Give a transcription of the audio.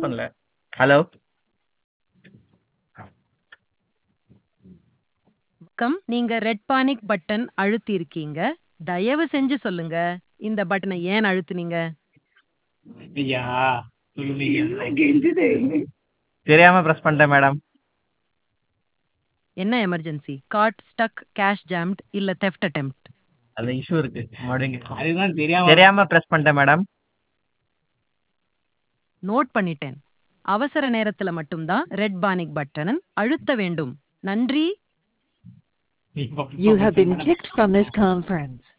Press பண்ணல hello வணக்கம் நீங்க ரெட் பானிக் பட்டன் அழுத்தி இருக்கீங்க தயவு செஞ்சு சொல்லுங்க இந்த பட்டனை ஏன் அழுத்துனீங்க ஐயா தெரியாம ப்ரெஸ் பண்ணிட்டேன் மேடம் என்ன emergency card stuck cash jammed இல்ல தெஃப்ட் அட்டெம்ப்ட் அது இஷ்யூ இருக்கு மறுபடியும் அதுதான் தெரியாம தெரியாம ப்ரெஸ் பண்ணிட்டேன் மேடம் நோட் பண்ணிட்டேன் அவசர நேரத்துல மட்டும்தான் ரெட் பானிக் பட்டனை அழுத்த வேண்டும் நன்றி You have been kicked from this conference.